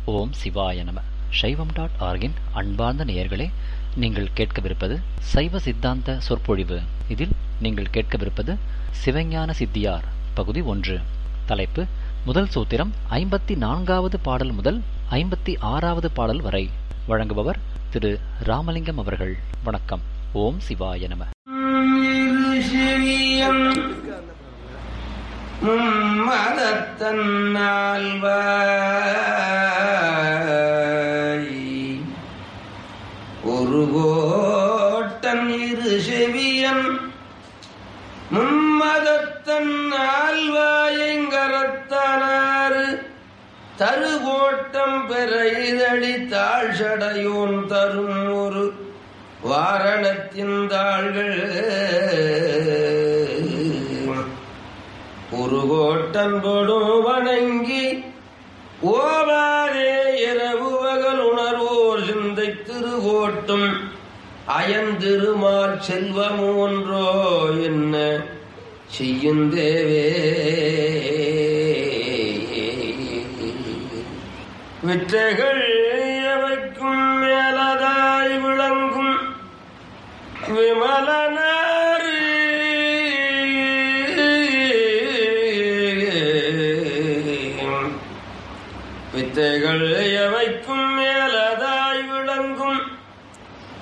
ஓம் சிவாய நம சைவம் டாட் ஆர்கின் அன்பார்ந்த நேயர்களே நீங்கள் கேட்கவிருப்பது சைவ சித்தாந்த சொற்பொழிவு இதில் நீங்கள் கேட்கவிருப்பது சிவஞான சித்தியார் பகுதி ஒன்று தலைப்பு முதல் சூத்திரம் ஐம்பத்தி நான்காவது பாடல் முதல் ஐம்பத்தி ஆறாவது பாடல் வரை வழங்குபவர் திரு ராமலிங்கம் அவர்கள் வணக்கம் ஓம் சிவாய நம சிவியம் மும்மதத்தன்னால்வாய் ஒரு கோட்டன் இரு செவியன் மும்மதத்தன் ஆழ்வாயங்கரத்தானாறு தருகோட்டம் பெற இதழி தாழ்சடையோன் தரும் ஒரு வாரணத்தின் தாள்கள் ஒரு கோட்டன் கொடும் வணங்கி ஓவாரே இரவு பகல் உணர்வோர் சிந்தை திருகோட்டும் அயந்திருமால் செல்வம் ஒன்றோ என்ன செய்யும் தேவே விற்றைகள் எவைக்கும் மேலதாய் விளங்கும் விமலனாறு வித்தைகள் எவைக்கும்